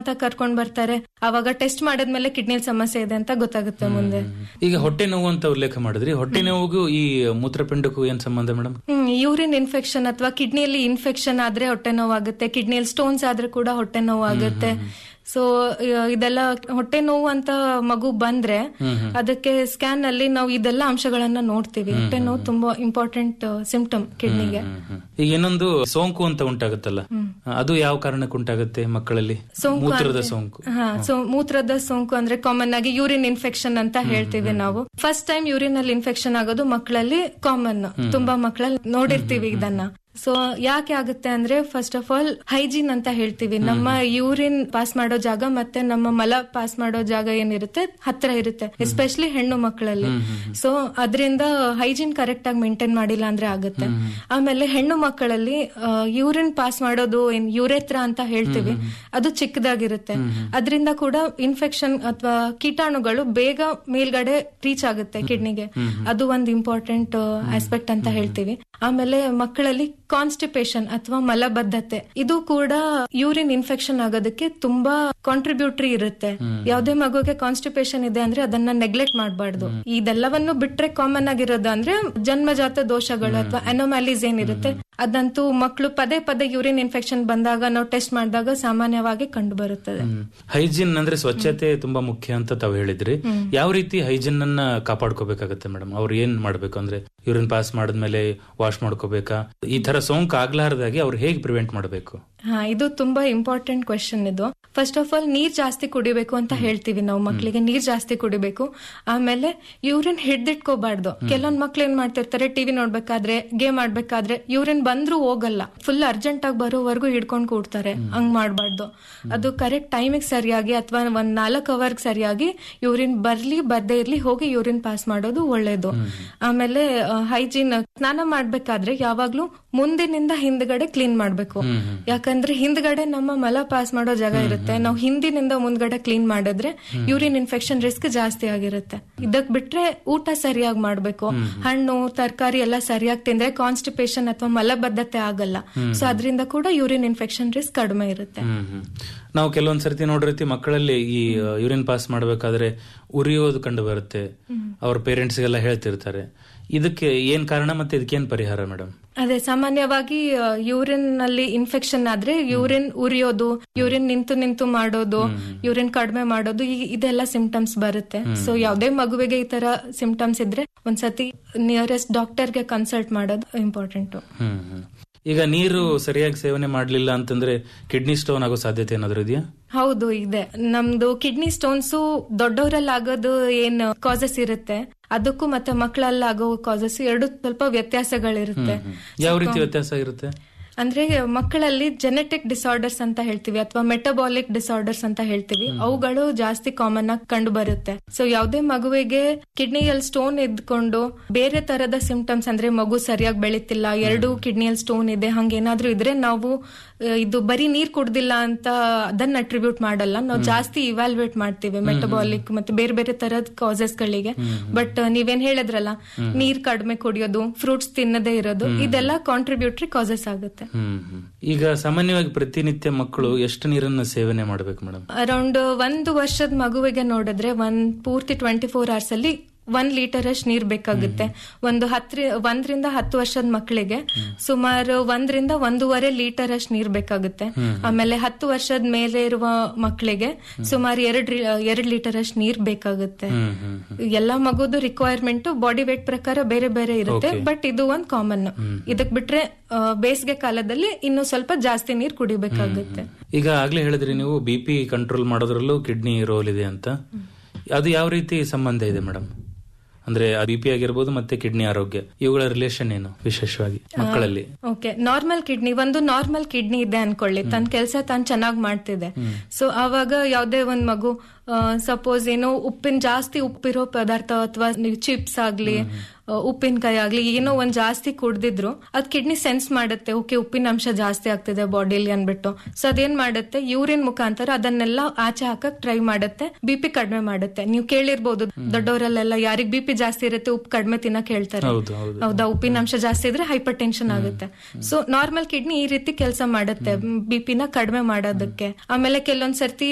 ಅಂತ ಕರ್ಕೊಂಡ್ ಬರ್ತಾರೆ ಅವಾಗ ಟೆಸ್ಟ್ ಮಾಡಿದ್ಮೇಲೆ ಕಿಡ್ನಿಲ್ ಸಮಸ್ಯೆ ಇದೆ ಅಂತ ಗೊತ್ತಾಗುತ್ತೆ ಮುಂದೆ ಈಗ ಹೊಟ್ಟೆ ನೋವು ಅಂತ ಉಲ್ಲೇಖ ಮಾಡಿದ್ರಿ ಹೊಟ್ಟೆ ನೋವಿಗೂ ಈ ಮೂತ್ರಪಿಂಡಕ್ಕೂ ಏನ್ ಸಂಬಂಧ ಮೇಡಮ್ ಹ್ಮ್ ಯೂರಿನ್ ಇನ್ಫೆಕ್ಷನ್ ಅಥವಾ ಕಿಡ್ನಿಯಲ್ಲಿ ಇನ್ಫೆಕ್ಷನ್ ಆದ್ರೆ ಹೊಟ್ಟೆ ನೋವಾಗುತ್ತೆ ಕಿಡ್ನಿಯಲ್ಲಿ ಸ್ಟೋನ್ಸ್ ಆದ್ರೆ ಕೂಡ ಹೊಟ್ಟೆ ನೋವಾಗುತ್ತೆ ಸೊ ಇದೆಲ್ಲ ಹೊಟ್ಟೆ ನೋವು ಅಂತ ಮಗು ಬಂದ್ರೆ ಅದಕ್ಕೆ ಸ್ಕ್ಯಾನ್ ಅಲ್ಲಿ ನಾವು ಇದೆಲ್ಲ ಅಂಶಗಳನ್ನ ನೋಡ್ತೀವಿ ಹೊಟ್ಟೆ ನೋವು ತುಂಬಾ ಇಂಪಾರ್ಟೆಂಟ್ ಸಿಂಪ್ಟಮ್ ಕಿಡ್ನಿಗೆ ಈಗ ಇನ್ನೊಂದು ಸೋಂಕು ಅಂತ ಉಂಟಾಗುತ್ತಲ್ಲ ಅದು ಯಾವ ಕಾರಣಕ್ಕೆ ಉಂಟಾಗುತ್ತೆ ಮಕ್ಕಳಲ್ಲಿ ಸೋಂಕು ಮೂತ್ರದ ಅಂದ್ರೆ- ಸೋಂಕು ಹಾ ಸೊ ಮೂತ್ರದ ಸೋಂಕು ಅಂದ್ರೆ ಕಾಮನ್ ಆಗಿ ಯೂರಿನ್ ಇನ್ಫೆಕ್ಷನ್ ಅಂತ ಹೇಳ್ತೀವಿ ನಾವು ಫಸ್ಟ್ ಟೈಮ್ ಯೂರಿನ್ ಅಲ್ಲಿ ಇನ್ಫೆಕ್ಷನ್ ಆಗೋದು ಮಕ್ಕಳಲ್ಲಿ ಕಾಮನ್ ತುಂಬಾ ಮಕ್ಕಳಲ್ಲಿ ನೋಡಿರ್ತೀವಿ ಇದನ್ನ ಸೊ ಯಾಕೆ ಆಗುತ್ತೆ ಅಂದ್ರೆ ಫಸ್ಟ್ ಆಫ್ ಆಲ್ ಹೈಜೀನ್ ಅಂತ ಹೇಳ್ತೀವಿ ನಮ್ಮ ಯೂರಿನ್ ಪಾಸ್ ಮಾಡೋ ಜಾಗ ಮತ್ತೆ ನಮ್ಮ ಮಲ ಪಾಸ್ ಮಾಡೋ ಜಾಗ ಏನಿರುತ್ತೆ ಹತ್ರ ಇರುತ್ತೆ ಎಸ್ಪೆಷಲಿ ಹೆಣ್ಣು ಮಕ್ಕಳಲ್ಲಿ ಸೊ ಅದರಿಂದ ಹೈಜೀನ್ ಕರೆಕ್ಟ್ ಆಗಿ ಮೇಂಟೈನ್ ಮಾಡಿಲ್ಲ ಅಂದ್ರೆ ಆಗುತ್ತೆ ಆಮೇಲೆ ಹೆಣ್ಣು ಮಕ್ಕಳಲ್ಲಿ ಯೂರಿನ್ ಪಾಸ್ ಮಾಡೋದು ಏನ್ ಯೂರೇತ್ರ ಅಂತ ಹೇಳ್ತೀವಿ ಅದು ಚಿಕ್ಕದಾಗಿರುತ್ತೆ ಅದರಿಂದ ಕೂಡ ಇನ್ಫೆಕ್ಷನ್ ಅಥವಾ ಕೀಟಾಣುಗಳು ಬೇಗ ಮೇಲ್ಗಡೆ ರೀಚ್ ಆಗುತ್ತೆ ಕಿಡ್ನಿಗೆ ಅದು ಒಂದು ಇಂಪಾರ್ಟೆಂಟ್ ಆಸ್ಪೆಕ್ಟ್ ಅಂತ ಹೇಳ್ತೀವಿ ಆಮೇಲೆ ಮಕ್ಕಳಲ್ಲಿ ಕಾನ್ಸ್ಟಿಪೇಷನ್ ಅಥವಾ ಮಲಬದ್ಧತೆ ಇದು ಕೂಡ ಯೂರಿನ್ ಇನ್ಫೆಕ್ಷನ್ ಆಗೋದಕ್ಕೆ ತುಂಬಾ ಕಾಂಟ್ರಿಬ್ಯೂಟರಿ ಇರುತ್ತೆ ಯಾವುದೇ ಮಗುಗೆ ಕಾನ್ಸ್ಟಿಪೇಷನ್ ಇದೆ ಅಂದ್ರೆ ಅದನ್ನ ನೆಗ್ಲೆಕ್ಟ್ ಮಾಡಬಾರ್ದು ಇದೆಲ್ಲವನ್ನು ಬಿಟ್ರೆ ಕಾಮನ್ ಆಗಿರೋದು ಅಂದ್ರೆ ಜನ್ಮಜಾತ ದೋಷಗಳು ಅಥವಾ ಅನೋಮ್ಯಾಲೀಸ್ ಏನಿರುತ್ತೆ ಅದಂತೂ ಮಕ್ಕಳು ಪದೇ ಪದೇ ಯೂರಿನ್ ಇನ್ಫೆಕ್ಷನ್ ಬಂದಾಗ ನಾವು ಟೆಸ್ಟ್ ಮಾಡಿದಾಗ ಸಾಮಾನ್ಯವಾಗಿ ಕಂಡು ಬರುತ್ತದೆ ಹೈಜಿನ್ ಅಂದ್ರೆ ಸ್ವಚ್ಛತೆ ತುಂಬಾ ಮುಖ್ಯ ಅಂತ ತಾವು ಹೇಳಿದ್ರಿ ಯಾವ ರೀತಿ ಹೈಜಿನ್ ಅನ್ನ ಕಾಪಾಡ್ಕೋಬೇಕಾಗತ್ತೆ ಮೇಡಮ್ ಅವ್ರು ಏನ್ ಮಾಡ್ಬೇಕು ಅಂದ್ರೆ ಯೂರಿನ್ ಪಾಸ್ ಮಾಡಿದ್ಮೇಲೆ ವಾಶ್ ಮಾಡ್ಕೋಬೇಕಾ ಈ ತರ ಸೋಂಕು ಆಗ್ಲಾರ್ದಾಗೆ ಅವ್ರು ಹೇಗೆ ಪ್ರಿವೆಂಟ್ ಮಾಡಬೇಕು ಹಾ ಇದು ತುಂಬಾ ಇಂಪಾರ್ಟೆಂಟ್ ಕ್ವೆಶನ್ ಇದು ಫಸ್ಟ್ ಆಫ್ ಆಲ್ ನೀರ್ ಜಾಸ್ತಿ ಕುಡಿಬೇಕು ಅಂತ ಹೇಳ್ತೀವಿ ನಾವು ಮಕ್ಕಳಿಗೆ ನೀರ್ ಜಾಸ್ತಿ ಕುಡಿಬೇಕು ಆಮೇಲೆ ಯೂರಿನ್ ಹಿಡ್ದಿಟ್ಕೋಬಾರ್ದು ಕೆಲವೊಂದ್ ಮಕ್ಳು ಏನ್ ಮಾಡ್ತಿರ್ತಾರೆ ಟಿವಿ ನೋಡ್ಬೇಕಾದ್ರೆ ಗೇಮ್ ಆಡ್ಬೇಕಾದ್ರೆ ಯೂರಿನ್ ಬಂದ್ರೂ ಹೋಗಲ್ಲ ಫುಲ್ ಅರ್ಜೆಂಟ್ ಆಗಿ ಬರೋವರೆಗೂ ಹಿಡ್ಕೊಂಡ್ ಕೂಡ್ತಾರೆ ಹಂಗ್ ಮಾಡ್ಬಾರ್ದು ಅದು ಕರೆಕ್ಟ್ ಟೈಮಿಗೆ ಸರಿಯಾಗಿ ಅಥವಾ ಒಂದ್ ನಾಲ್ಕು ಅವರ್ಗ್ ಸರಿಯಾಗಿ ಯೂರಿನ್ ಬರ್ಲಿ ಬರ್ದೇ ಇರ್ಲಿ ಹೋಗಿ ಯೂರಿನ್ ಪಾಸ್ ಮಾಡೋದು ಒಳ್ಳೇದು ಆಮೇಲೆ ಹೈಜೀನ್ ಸ್ನಾನ ಮಾಡ್ಬೇಕಾದ್ರೆ ಯಾವಾಗ್ಲೂ ಮುಂದಿನಿಂದ ಹಿಂದ್ಗಡೆ ಕ್ಲೀನ್ ಮಾಡ್ಬೇಕು ಯಾಕಂದ್ರೆ ಹಿಂದ್ಗಡೆ ನಮ್ಮ ಮಲ ಪಾಸ್ ಮಾಡೋ ಜಾಗ ಇರುತ್ತೆ ನಾವು ಹಿಂದಿನಿಂದ ಮುಂದ್ಗಡೆ ಕ್ಲೀನ್ ಮಾಡಿದ್ರೆ ಯೂರಿನ್ ಇನ್ಫೆಕ್ಷನ್ ರಿಸ್ಕ್ ಜಾಸ್ತಿ ಆಗಿರುತ್ತೆ ಇದಕ್ ಬಿಟ್ರೆ ಊಟ ಸರಿಯಾಗಿ ಮಾಡ್ಬೇಕು ಹಣ್ಣು ತರಕಾರಿ ಎಲ್ಲ ಸರಿಯಾಗಿ ತಿಂದ್ರೆ ಕಾನ್ಸ್ಟಿಪೇಷನ್ ಅಥವಾ ಮಲಬದ್ಧತೆ ಆಗಲ್ಲ ಸೊ ಅದರಿಂದ ಕೂಡ ಯೂರಿನ್ ಇನ್ಫೆಕ್ಷನ್ ರಿಸ್ಕ್ ಕಡಿಮೆ ಇರುತ್ತೆ ಹ್ಮ್ ಹ್ಮ್. ನಾವು ಕೆಲವೊಂದ್ ಸರ್ತಿ ನೋಡಿರ್ತೀವಿ ಮಕ್ಕಳಲ್ಲಿ ಈ ಯೂರಿನ್ ಪಾಸ್ ಮಾಡ್ಬೇಕಾದ್ರೆ ಉರಿಯೋದು ಕಂಡು ಬರುತ್ತೆ ಅವ್ರ ಪೇರೆಂಟ್ಸ್ ಗೆಲ್ಲ ಹೇಳ್ತಿರ್ತಾರೆ ಇದಕ್ಕೆ ಏನ್ ಕಾರಣ ಮತ್ತೆ ಇದಕ್ಕೇನ್ ಪರಿಹಾರ ಮೇಡಮ್ ಅದೇ ಸಾಮಾನ್ಯವಾಗಿ ಯೂರಿನ್ ನಲ್ಲಿ ಇನ್ಫೆಕ್ಷನ್ ಆದ್ರೆ ಯೂರಿನ್ ಉರಿಯೋದು ಯೂರಿನ್ ನಿಂತು ನಿಂತು ಮಾಡೋದು ಯೂರಿನ್ ಕಡಿಮೆ ಮಾಡೋದು ಈ- ಇದೆಲ್ಲ ಸಿಂಪ್ಟಮ್ಸ್ ಬರುತ್ತೆ ಸೊ ಯಾವ್ದೇ ಮಗುವಿಗೆ ಈ ತರ ಸಿಂಪ್ಟಮ್ಸ್ ಇದ್ರೆ ಒಂದ್ಸತಿ ನಿಯರೆಸ್ಟ್ ಡಾಕ್ಟರ್ಗೆ ಕನ್ಸಲ್ಟ್ ಮಾಡೋದು ಇಂಪಾರ್ಟೆಂಟ್ ಹ್ಮ್ ಹ್ಮ್. ಈಗ ನೀರು ಸರಿಯಾಗಿ ಸೇವನೆ ಮಾಡ್ಲಿಲ್ಲ ಅಂತಂದ್ರೆ ಕಿಡ್ನಿ ಸ್ಟೋನ್ ಆಗೋ ಸಾಧ್ಯತೆ ಏನಾದ್ರು ಇದೆಯಾ ಹೌದು ಇದೆ ನಮ್ದು ಕಿಡ್ನಿ ಸ್ಟೋನ್ಸ್ ದೊಡ್ಡವರಲ್ಲಿ ಆಗೋದು ಏನ್ ಕಾಸಸ್ ಇರುತ್ತೆ ಅದಕ್ಕೂ ಮತ್ತೆ ಮಕ್ಕಳಲ್ಲಿ ಆಗೋ ಕಾಸಸ್ ಎರಡು ಸ್ವಲ್ಪ ವ್ಯತ್ಯಾಸಗಳಿರುತ್ತೆ ಯಾವ ರೀತಿ ವ್ಯತ್ಯಾಸ ಇರುತ್ತೆ ಅಂದ್ರೆ ಮಕ್ಕಳಲ್ಲಿ ಜೆನೆಟಿಕ್ ಡಿಸಾರ್ಡರ್ಸ್ ಅಂತ ಹೇಳ್ತೀವಿ ಅಥವಾ ಮೆಟಬಾಲಿಕ್ ಡಿಸಾರ್ಡರ್ಸ್ ಅಂತ ಹೇಳ್ತೀವಿ ಅವುಗಳು ಜಾಸ್ತಿ ಕಾಮನ್ ಆಗಿ ಕಂಡು ಬರುತ್ತೆ ಸೊ ಯಾವುದೇ ಮಗುವಿಗೆ ಕಿಡ್ನಿಯಲ್ಲಿ ಸ್ಟೋನ್ ಇದ್ಕೊಂಡು ಬೇರೆ ತರದ ಸಿಂಪ್ಟಮ್ಸ್ ಅಂದ್ರೆ ಮಗು ಸರಿಯಾಗಿ ಬೆಳೀತಿಲ್ಲ ಎರಡು ಕಿಡ್ನಿಯಲ್ಲಿ ಸ್ಟೋನ್ ಇದೆ ಹಂಗೇನಾದ್ರೂ ಇದ್ರೆ ನಾವು ಆ, ಇದು ಬರೀ ನೀರ್ ಕುಡ್ದಿಲ್ಲ ಅಂತ ಅದನ್ನ ಅಟ್ರಿಬ್ಯೂಟ್ ಮಾಡಲ್ಲ ನಾವು ಜಾಸ್ತಿ ಇವ್ಯಾಲ್ಯೂಯೇಟ್ ಮಾಡ್ತೀವಿ ಮೆಟಬಾಲಿಕ್ ಮತ್ತೆ ಬೇರೆ ಬೇರೆ ತರದ ಕಾಸಸ್ ಗಳಿಗೆ ಬಟ್ ನೀವೇನ್ ಹೇಳಿದ್ರಲ್ಲ ನೀರ್ ಕಡಿಮೆ ಕುಡಿಯೋದು ಫ್ರೂಟ್ಸ್ ತಿನ್ನದೇ ಇರೋದು ಇದೆಲ್ಲ ಕಾಂಟ್ರಿಬ್ಯೂಟರಿ ಕಾಸಸ್ ಆಗುತ್ತೆ ಹ್ಮ್ ಹ್ಮ್. ಈಗ ಸಾಮಾನ್ಯವಾಗಿ ಪ್ರತಿನಿತ್ಯ ಮಕ್ಕಳು ಎಷ್ಟು ನೀರನ್ನ ಸೇವನೆ ಮಾಡ್ಬೇಕು ಮೇಡಮ್ ಅರೌಂಡ್ ಒಂದು ವರ್ಷದ ಮಗುವಿಗೆ ನೋಡಿದ್ರೆ ಒಂದ್ ಪೂರ್ತಿ ಟ್ವೆಂಟಿ ಫೋರ್ ಅವರ್ಸ್ ಅಲ್ಲಿ ಒಂದ್ ಲೀಟರ್ ಅಷ್ಟು ನೀರ್ ಬೇಕಾಗುತ್ತೆ ಒಂದು ಹತ್ರ ಒಂದರಿಂದ ಹತ್ತು ವರ್ಷದ ಮಕ್ಕಳಿಗೆ ಸುಮಾರು ಒಂದರಿಂದ ಒಂದೂವರೆ ಲೀಟರ್ ಅಷ್ಟು ನೀರ್ ಬೇಕಾಗುತ್ತೆ ಆಮೇಲೆ ಹತ್ತು ವರ್ಷದ ಮೇಲೆ ಇರುವ ಮಕ್ಕಳಿಗೆ ಸುಮಾರು ಎರಡ್ ರಿ- ಎರಡ್ ಲೀಟರ್ ಅಷ್ಟು ನೀರ್ ಬೇಕಾಗುತ್ತೆ ಹ್ಮ್ ಹ್ಮ್ ಹ್ಮ್. ಎಲ್ಲಾ ಮಗುದು ರಿಕ್ವೈರ್ಮೆಂಟ್ ಬಾಡಿ ವೇಟ್ ಪ್ರಕಾರ ಬೇರೆ ಬೇರೆ ಇರುತ್ತೆ ಬಟ್ ಇದು ಒಂದ್ ಕಾಮನ್ ಇದಕ್ ಬಿಟ್ರೆ ಆ, ಬೇಸಿಗೆ ಕಾಲದಲ್ಲಿ ಇನ್ನು ಸ್ವಲ್ಪ ಜಾಸ್ತಿ ನೀರ್ ಕುಡಿಬೇಕಾಗುತ್ತೆ ಈಗ ಆಗ್ಲೇ ಹೇಳಿದ್ರಿ ನೀವು ಬಿ ಪಿ ಕಂಟ್ರೋಲ್ ಮಾಡೋದ್ರಲ್ಲೂ ಕಿಡ್ನಿ ರೋಲ್ ಇದೆ ಅಂತ ಅದು ಯಾವ ರೀತಿ ಸಂಬಂಧ ಇದೆ ಮೇಡಮ್ ಅಂದ್ರೆ ಬಿ ಪಿ ಆಗಿರ್ಬೋದು ಮತ್ತೆ ಕಿಡ್ನಿ ಆರೋಗ್ಯ ಇವುಗಳ ರಿಲೇಷನ್ ಏನು ವಿಶೇಷವಾಗಿ ಮಕ್ಕಳಲ್ಲಿ ಓಕೆ ನಾರ್ಮಲ್ ಕಿಡ್ನಿ ಒಂದು ನಾರ್ಮಲ್ ಕಿಡ್ನಿ ಇದೆ ಅನ್ಕೊಳ್ಳಿ ತನ್ನ ಕೆಲಸ ತಾನು ಚೆನ್ನಾಗಿ ಮಾಡ್ತಿದೆ ಸೊ ಆವಾಗ ಯಾವ್ದೇ ಒಂದ್ ಮಗು ಸಪೋಸ್ ಏನೋ ಉಪ್ಪಿನ ಜಾಸ್ತಿ ಉಪ್ಪಿರೋ ಪದಾರ್ಥ ಅಥವಾ ಚಿಪ್ಸ್ ಆಗ್ಲಿ ಆ, ಉಪ್ಪಿನಕಾಯಿ ಆಗ್ಲಿ ಏನೋ ಒಂದ್ ಜಾಸ್ತಿ ಕುಡ್ದಿದ್ರು ಅದ್ ಕಿಡ್ನಿ ಸೆನ್ಸ್ ಮಾಡುತ್ತೆ ಓಕೆ ಉಪ್ಪಿನ ಅಂಶ ಜಾಸ್ತಿ ಆಗ್ತಿದೆ ಬಾಡಿಲಿ ಅನ್ಬಿಟ್ಟು ಸೊ ಅದೇನ್ ಮಾಡುತ್ತೆ ಯೂರಿನ್ ಮುಖಾಂತರ ಅದನ್ನೆಲ್ಲ ಆಚೆ ಹಾಕಕ್ ಟ್ರೈ ಮಾಡುತ್ತೆ ಬಿ ಪಿ ಕಡಿಮೆ ಮಾಡುತ್ತೆ ನೀವು ಕೇಳಿರ್ಬೋದು ದೊಡ್ಡವರಲ್ಲೆಲ್ಲ ಯಾರಿಗ್ ಬಿ ಪಿ ಜಾಸ್ತಿ ಇರುತ್ತೆ ಉಪ್ಪು ಕಡಿಮೆ ತಿನ್ನಕ್ ಹೇಳ್ತಾರೆ ಹೌದು ಹೌದು ಹೌದಾ ಉಪ್ಪಿನ ಅಂಶ ಜಾಸ್ತಿ ಇದ್ರೆ ಹೈಪರ್ ಟೆನ್ಷನ್ ಆಗುತ್ತೆ ಸೊ ನಾರ್ಮಲ್ ಕಿಡ್ನಿ ಈ ರೀತಿ ಕೆಲಸ ಮಾಡುತ್ತೆ ಬಿ ನ ಕಡಿಮೆ ಮಾಡೋದಕ್ಕೆ ಆಮೇಲೆ ಕೆಲವೊಂದ್ ಸರ್ತಿ